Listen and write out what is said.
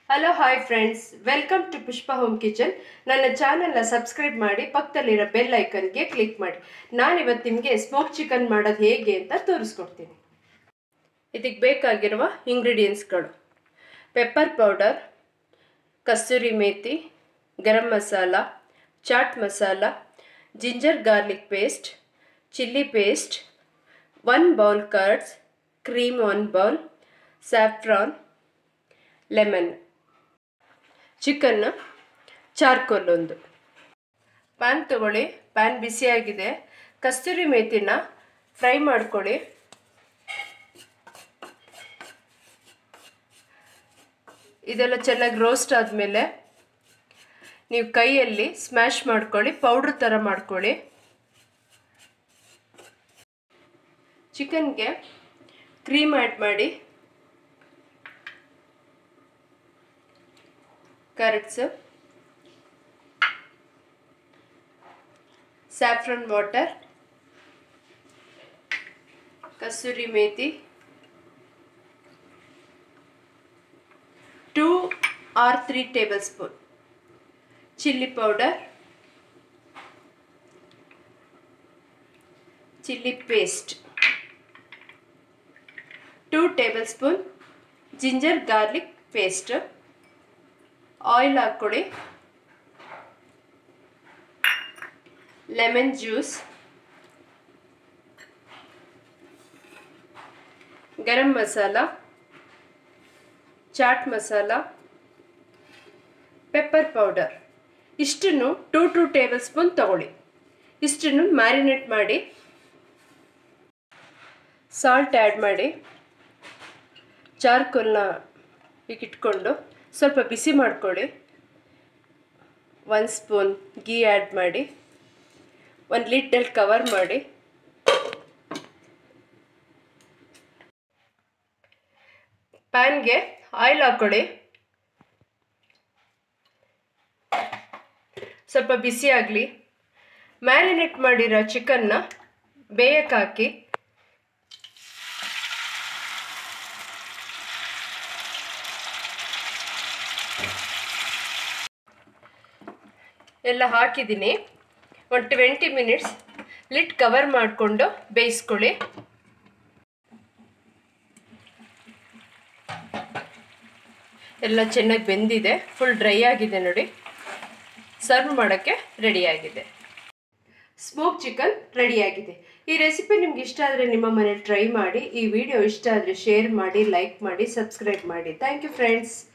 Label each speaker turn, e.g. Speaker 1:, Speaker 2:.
Speaker 1: hello hi friends welcome to Pushpa home kitchen ನನ್ನ ಚಾನಲ್ನ subscribe ಮಾಡಿ ಪಕ್ಕದಲ್ಲಿರೋ ಬೆಲ್ ಐಕನ್ಗೆ ಕ್ಲಿಕ್ ಮಾಡಿ ನಾನಿವತ್ತು ನಿಮಗೆ ಸ್ಮೋಕ್ ಚಿಕನ್ ಮಾಡೋದು ಹೇಗೆ ಅಂತ ತೋರಿಸ್ಕೊಡ್ತೀನಿ ಇದಕ್ಕೆ ಬೇಕಾಗಿರುವ ಇಂಗ್ರೀಡಿಯೆಂಟ್ಸ್ಗಳು pepper powder kasuri methi garam masala chaat masala ginger garlic paste chilli paste one bowl curds cream one bowl saffron lemon chicken charcoal ಒಂದು ಪ್ಯಾನ್ ತಗೊಳ್ಳಿ ಪ್ಯಾನ್ ಬಿಸಿಯಾಗಿದೆ ಕಸ್ತೂರಿ ಮೇಥಿನ ಫ್ರೈ ಮಾಡ್ಕೊಳ್ಳಿ ಇದೆಲ್ಲ ಚೆನ್ನಾಗಿ ರೋಸ್ಟ್ ಆದಮೇಲೆ ನೀವು ಕೈಯಲ್ಲಿ ಸ್ಮ್ಯಾಶ್ ಮಾಡ್ಕೊಳ್ಳಿ ಪೌಡ್ರ್ ಥರ ಮಾಡ್ಕೊಳ್ಳಿ ಚಿಕನ್ಗೆ ಕ್ರೀಮ್ ಆ್ಯಡ್ ಮಾಡಿ curds saffron water kasuri methi two or three tablespoon chilli powder chilli paste two tablespoon ginger garlic paste oil ಹಾಕ್ಕೊಳ್ಳಿ lemon juice garam masala chaat masala pepper powder ಇಷ್ಟನ್ನು ಟೂ ಟೂ ಟೇಬಲ್ ಸ್ಪೂನ್ ತಗೊಳ್ಳಿ ಇಷ್ಟನ್ನು marinate ಮಾಡಿ salt add ಮಾಡಿ ಚಾರ್ಕೋಲ್ನ ಈಗ ಇಟ್ಕೊಂಡು ಸ್ವಲ್ಪ ಬಿಸಿ ಮಾಡ್ಕೊಳ್ಳಿ ಒಂದು ಸ್ಪೂನ್ ಗೀ ಆ್ಯಡ್ ಮಾಡಿ ಒಂದು ಲಿಡ್ಡಲ್ಲಿ ಕವರ್ ಮಾಡಿ ಪ್ಯಾನ್ಗೆ ಆಯಿಲ್ ಹಾಕ್ಕೊಳ್ಳಿ ಸ್ವಲ್ಪ ಬಿಸಿ ಆಗಲಿ ಮ್ಯಾರಿನೇಟ್ ಮಾಡಿರೋ ಚಿಕನ್ನ ಬೇಯಕ್ಕೆ ಹಾಕಿ ಎಲ್ಲ ಹಾಕಿದ್ದೀನಿ ಒಂದು ಟ್ವೆಂಟಿ ಮಿನಿಟ್ಸ್ ಲಿಟ್ ಕವರ್ ಮಾಡಿಕೊಂಡು ಬೇಯಿಸ್ಕೊಳ್ಳಿ ಎಲ್ಲ ಚೆನ್ನಾಗಿ ಬೆಂದಿದೆ ಫುಲ್ ಡ್ರೈ ಆಗಿದೆ ನೋಡಿ ಸರ್ವ್ ಮಾಡೋಕ್ಕೆ ರೆಡಿಯಾಗಿದೆ ಸ್ಮೋಕ್ ಚಿಕನ್ ರೆಡಿಯಾಗಿದೆ ಈ ರೆಸಿಪಿ ನಿಮ್ಗೆ ಇಷ್ಟ ಆದರೆ ನಿಮ್ಮ ಮನೇಲಿ ಟ್ರೈ ಮಾಡಿ ಈ ವಿಡಿಯೋ ಇಷ್ಟ ಆದರೆ ಶೇರ್ ಮಾಡಿ ಲೈಕ್ ಮಾಡಿ ಸಬ್ಸ್ಕ್ರೈಬ್ ಮಾಡಿ ಥ್ಯಾಂಕ್ ಯು ಫ್ರೆಂಡ್ಸ್